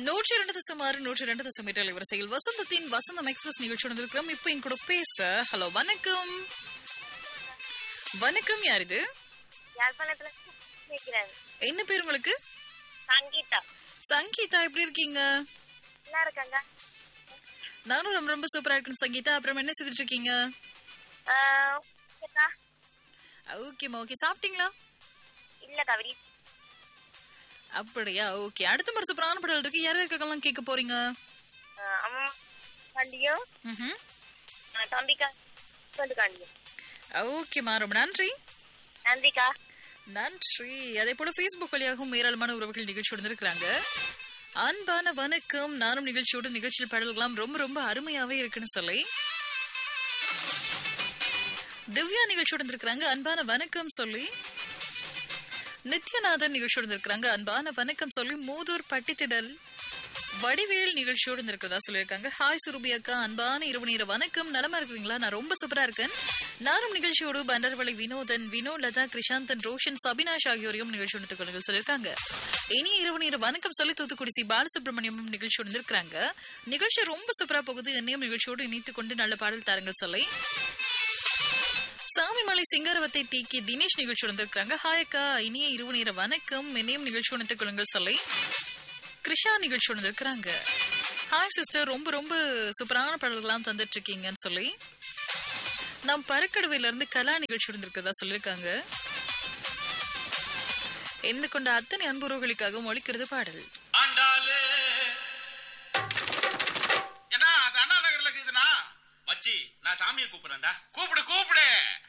நூற்றி இரண்டு தசம் ஆறு நூற்றி இரண்டு தசம் எட்டு வரிசையில் வசந்தத்தின் வசந்தம் எக்ஸ்பிரஸ் நிகழ்ச்சி இருக்கிறோம் இப்போ என் கூட பேச ஹலோ வணக்கம் வணக்கம் யார் இது யாழ்ப்பாணத்துல கேட்கிறேன் என்ன பேர் உங்களுக்கு சங்கீதா சங்கீதா எப்படி இருக்கீங்க நல்லா இருக்காங்க நானும் ரொம்ப ரொம்ப சூப்பரா இருக்கேன் சங்கீதா அப்புறம் என்ன செய்துட்டு இருக்கீங்க ஆஹ், கேட்டா? ஓகேம்மா ஓகே சாப்பிட்டீங்களா இல்ல கவிரி அப்படியா ஓகே அடுத்த முறை சூப்பரான படம் இருக்கு யார் இருக்கலாம் கேட்க போறீங்க ஆஹ், அம்மா காண்டியும் ம்ஹும். ஆஹ், தம்பிக்கா வந்து காண்டியும் ஓகேம்மா ரொம்ப நன்றி நன்றிக்கா நன்றி அதே போல Facebook வழியாகவும் ஏராளமான உறவுகள் நிகழ்ச்சியோடு இருக்கிறாங்க அன்பான வணக்கம் நானும் நிகழ்ச்சியோடு நிகழ்ச்சியில் பாடல்களாம் ரொம்ப ரொம்ப அருமையாவே இருக்குன்னு சொல்லி திவ்யா நிகழ்ச்சியோடு இருக்கிறாங்க அன்பான வணக்கம் சொல்லி நித்யநாதன் நிகழ்ச்சியோடு இருக்கிறாங்க அன்பான வணக்கம் சொல்லி மூதூர் பட்டித்திடல் வடிவேல் நிகழ்ச்சியோடு இருக்கிறதா சொல்லியிருக்காங்க ஹாய் சுருபி அக்கா அன்பான இரவு நேர வணக்கம் நலமா இருக்கிறீங்களா நான் ரொம்ப சூப்பரா இருக்கேன் நானும் நிகழ்ச்சியோடு பண்டர்வளை வினோதன் வினோ லதா கிருஷாந்தன் ரோஷன் சபினாஷ் ஆகியோரையும் நிகழ்ச்சி கொள்ளுங்கள் சொல்லியிருக்காங்க இனி இரவு நேர வணக்கம் சொல்லி தூத்துக்குடி சி பாலசுப்ரமணியமும் நிகழ்ச்சியோடு இருக்கிறாங்க நிகழ்ச்சி ரொம்ப சூப்பரா போகுது என்னையும் நிகழ்ச்சியோடு இணைத்துக் கொண்டு நல்ல பாடல் தாருங்கள் சொல்லி சாமிமலை சிங்கரவத்தை டிகே தினேஷ் நிகழ்ச்சி வந்திருக்காங்க ஹாய் அக்கா இனிய இரவு நேர வணக்கம் என்னையும் நிகழ்ச்சி உணர்த்துக் கொள்ளுங்கள் சொல்லி கிருஷா நிகழ்ச்சி வந்திருக்கிறாங்க ஹாய் சிஸ்டர் ரொம்ப ரொம்ப சூப்பரான பாடல்கள்லாம் தந்துட்டு இருக்கீங்கன்னு சொல்லி நாம் பறக்கடவையில இருந்து கலா நிகழ்ச்சி வந்திருக்கிறதா சொல்லியிருக்காங்க எந்த கொண்ட அத்தனை அன்புறவுகளுக்காக ஒழிக்கிறது பாடல் ஆண்டாளே என்ன அது அண்ணா நகர்ல இருக்குதுண்ணா மச்சி நான் சாமியை கூப்பிடுறேன்டா கூப்பிடு கூப்பிடு